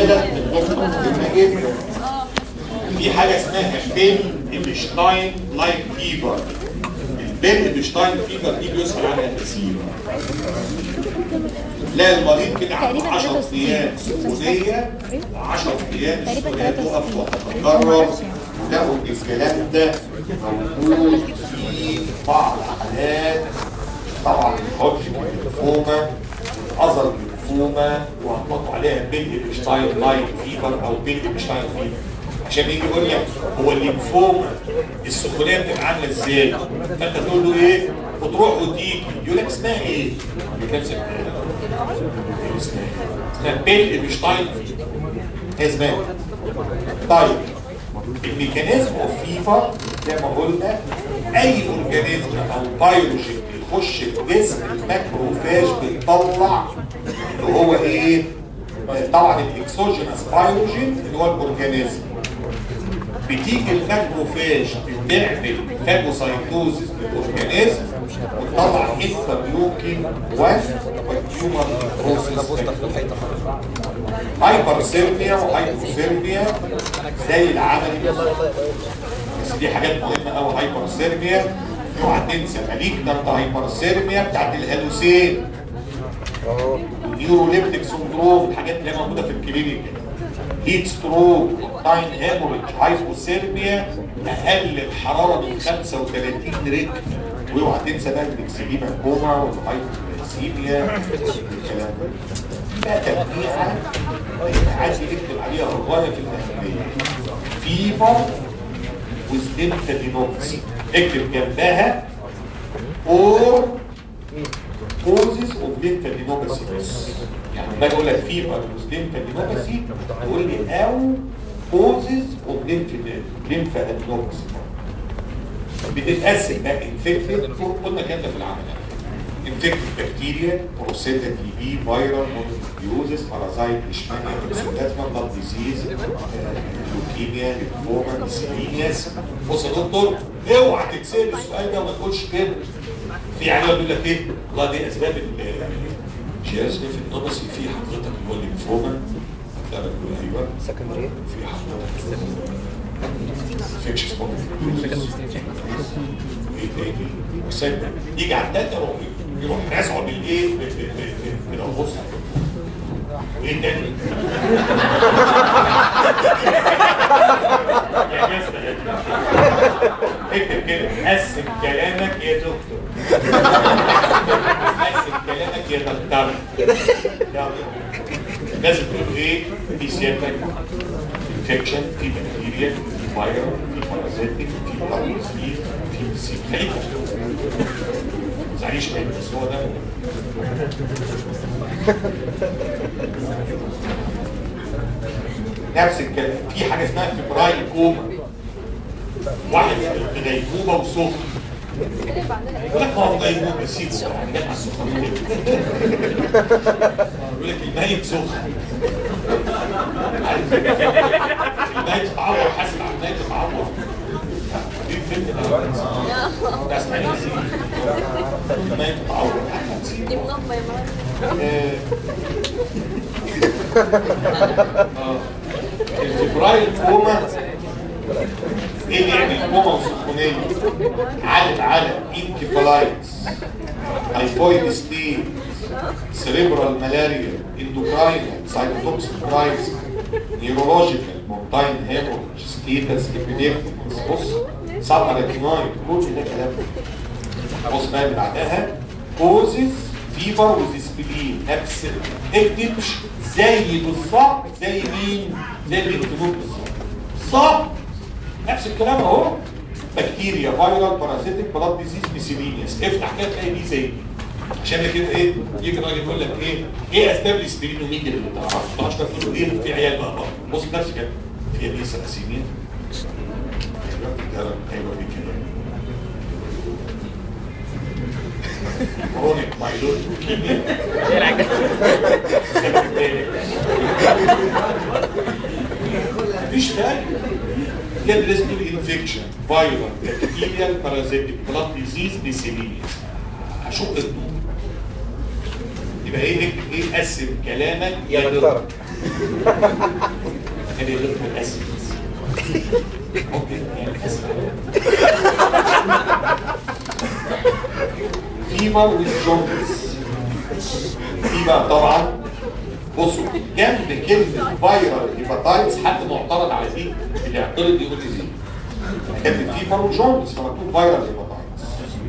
زياده مهمه جدا في حاجه اسمها بين ايبشتاين لايك فيفر البين ايبشتاين فيفر دي بيسأل عنها كثير لا المريض كده عنده 10 ايام سخونيه 10 ايام السخونيه تقف وتتكرر تاخد الكلام ده موجود في بعض حالات طبعا الحج الليمفوما الاذر الليمفوما وهنحط عليها بيل ايبشتاين لايك فيفر او بيل ايبشتاين فيفر عشان يجي يقول لك هو الليمفوما السخونيه بتبقى عامله ازاي؟ فانت تقول له ايه؟ وتروح وتيجي يقول لك اسمها ايه؟ بتنسى اسمها اسمها بيل ايبشتاين هي اسمها إيه؟ طيب الميكانيزم اوف فيفر زي ما قلنا اي اورجانيزم او بايولوجي بيخش الجسم الماكروفاج بيطلع اللي هو ايه؟ طبعا الاكسوجينس بايولوجين اللي هو الاورجانيزم بتيجي الماكروفاج بتعمل فاجوسايتوزيس للاورجانيزم وتطلع انترلوكين 1 والتيومر بروسيس هايبرسيرميا وهايبوسيرميا زي العملي بس دي حاجات مهمه قوي هايبرسيرميا اوعى تنسى ماليجنانت هايبرسيرميا بتاعت الهلوسين نيوروليبتيك سندروم الحاجات اللي هي موجوده في الكلينيك هيت ستروك تاين هيموريج هايبوثيرميا اقل الحراره من 35 ريك واوعى تنسى بقى الاكسجيما كوما والهايبوثيرميا الكلام ده تجميعه عايز يكتب عليها الغايه في الاهميه فيفر وزليمفادينوبسي اكتب جنبها اور causes of lymphadenopathy بس يعني باجي اقول لك فيبر lymphadenopathy تقول لي او causes of lymphadenopathy بتتقسم بقى انفكتد قلنا كده في العمل انفكتد بكتيريا بروسيتا تي بي فيرال مونوكليوزس بارازايت اشمانيا توكسيدازما بلاد ديزيز لوكيميا ليمفوما سيلينياس بص يا دكتور اوعى تتسال السؤال ده وما تقولش كده في عيال يقول لك ايه والله دي اسباب الجهاز في النبسي في حضرتك اللي هو الليمفوما لا بقول ايوه سكندري في حضرتك انفكشن ايه تاني وسد يجي على التالتة يروح يروح راسعه بالايه ب- ب- ب- بالقص وايه تاني؟ يا جسد يا جسد. اكتب كده قسم كلامك يا دكتور قسم كلامك يا دكتور يلا لازم تقول ايه في سيادتك انفكشن في بكتيريا في فايرال في بارازيتك في بارازيت في سي خليك مفتوح ما تزعليش مني بس هو ده نفس الكلام في حاجه اسمها فبرايل كوما واحد في غيبوبه وسخن يقول لك ما هو غيبوبه سيبه يعني جت على السخن يقول لك الميت سخن عارف الميت اتعور حاسب على الميت اتعور دي الفيلم ده ده اسماعيل ياسين الميت اتعور دي منظمة يا مرة آه. آه. الفبرايل كوما ايه اللي يعمل كوما وسخونيه عالم على انكفالايتس هايبويد ستين سريبرال ملاريا اندوكراين سايتوتوكسيك كرايس نيورولوجيكال مونتاين هيموريج ستيتس ابيديميكس بص سبع ريتينايد كل ده كلام بص بقى اللي بعدها كوزز فيفر وزيسبلين نفس اكتب زي بالظبط زي مين؟ زي الانتبوت بالظبط بالظبط نفس الكلام اهو بكتيريا فيرال بارازيتك بلاد ديزيز ميسيلينيوس افتح كده تلاقي دي زي دي عشان كده ايه يجي الراجل يقول لك ايه ايه اسباب الاسبرينوميجا اللي ما تعرفش ما تعرفش تقول له ايه في عيال بقى بقى بص نفس كده في ليه سلاسيميا ايوه دي كده كرونيك مايلود مفيش فرق يدرس بالانفكشن فايرال بكتيريال بارازيتيك بلاد ديزيز ميسيلينيوس هشق النور يبقى ايه ايه قسم كلامك يا دكتور هذه غير اسيد ممكن يعني اسيد فيفر ويز جوندس في بقى طبعا بصوا جنب كلمه فايرال هيباتايتس حد معترض على دي اللي يعترض يقول لي ليه؟ كاتب فيفر وجوندس فمكتوب فايرال هيباتايتس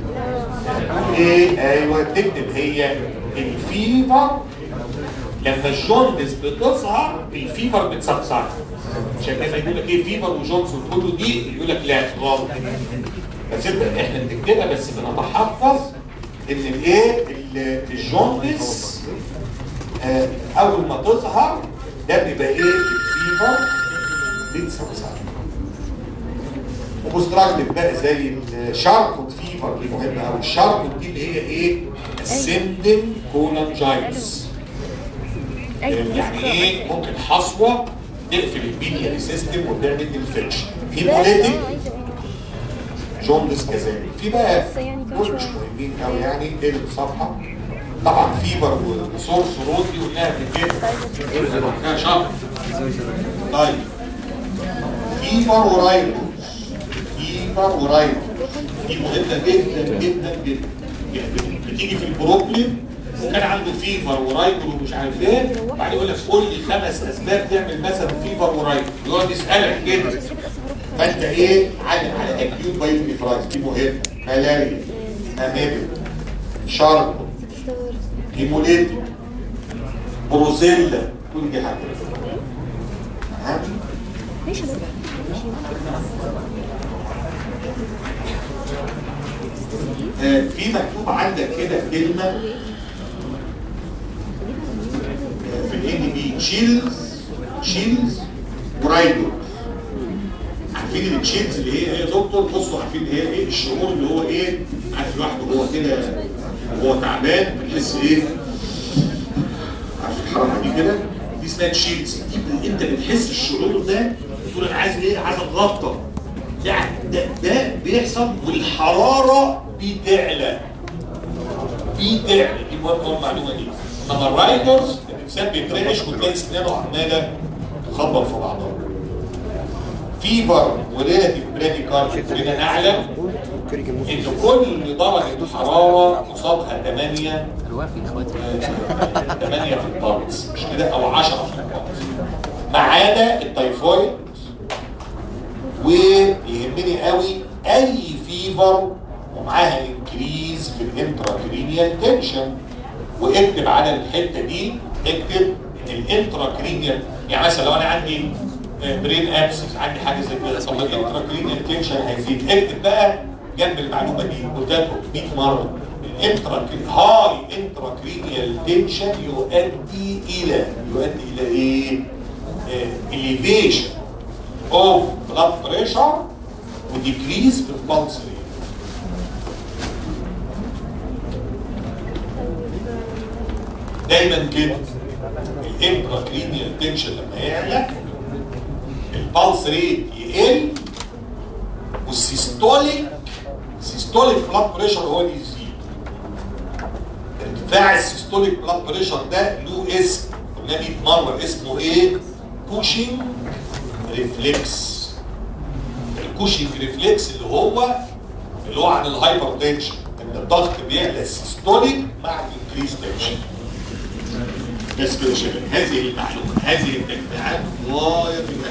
ايه ايوه تكتب هي الفيفر لما الجوندس بتظهر الفيفر بتصحصح عشان كده يقول لك ايه فيفر وجوندس وتقول له دي يقول لك لا غلط بس انت احنا بنكتبها بس بنتحفظ ان الايه ال- الجوندس آه، اول ما تظهر ده بيبقى ايه الفيفر بتصحصح وبوستراكتيف بقى زي الشاركوت فيفر دي مهمه قوي الشاركوت دي اللي هي ايه اسندنج كولانجايتس يعني ايه ممكن حصوه تقفل البيلياري سيستم وتعمل انفكشن هيموليتيك جوندس كذلك في بقى دول مش مهمين قوي يعني اقلب الصفحه طبعا فيبر وصور صورات دي قلناها قبل كده قلناها شهر طيب فيبر ورايدوس فيبر ورايدوس دي مهمه جدا جدا جدا يعني بتيجي في البروبلم وكان عنده فيفر ورايدر ومش عارف ايه بعدين يقول لك قول لي خمس اسباب تعمل مثلا فيفر ورايدر يقعد يسالك كده فانت ايه عادي على اكيوت بايوفرايز دي مهمه ملاريا اميبل شارب هيموليتيك بروزيلا كل دي حاجات ها؟ ليش ده؟ آه، في مكتوب عندك كده كلمه آه، في الان بي تشيلز تشيلز ورايدو عارفين التشيلز اللي هي ايه يا دكتور بصوا عارفين اللي هي ايه الشعور اللي هو ايه عارف الواحد وهو كده وهو تعبان بيحس ايه عارف الحركه دي كده دي اسمها تشيلز دي انت بتحس الشعور ده تقول انا عايز ايه عايز اتغطى يعني ده, ده بيحصل والحراره بتعلى بتعلى دي برضه المعلومه دي انما الرايدرز الانسان بيترعش وتلاقي اسنانه عماله تخبط في بعضها فيفر وريلاتيف بريديكارد خلينا نعلم ان كل درجه حراره مصابها 8 الوافي اخواتي 8 في البارتس مش كده او 10 في البارتس ما عدا التايفويد ويهمني قوي اي فيفر ومعاها انكريز في الانتراكرينيال تنشن واكتب على الحته دي اكتب ان الانتراكرينيال يعني مثلا لو انا عندي برين ابسس عندي حاجه زي كده طب الانتراكرينيال تنشن هيزيد اكتب بقى جنب المعلومه دي قلت لكم 100 مره الانتراكرين هاي انتراكرينيال تنشن يؤدي الى يؤدي الى ايه؟ elevation of blood pressure وديكريز في البلس ريت دايما كده الانتراكرينيال تنشن لما يعلى البلس ريت يقل والسيستوليك سيستوليك بلاد بريشر هو اللي يزيد ارتفاع السيستوليك بلاد بريشر ده له اسم قلنا 100 مره اسمه ايه؟ كوشنج ريفلكس الكوشنج ريفلكس اللي هو اللي هو عن الهايبر تنشن ان الضغط بيعلى السيستوليك مع الانكريز تنشن بس كده شباب هذه المعلومه هذه التجميعات غايه في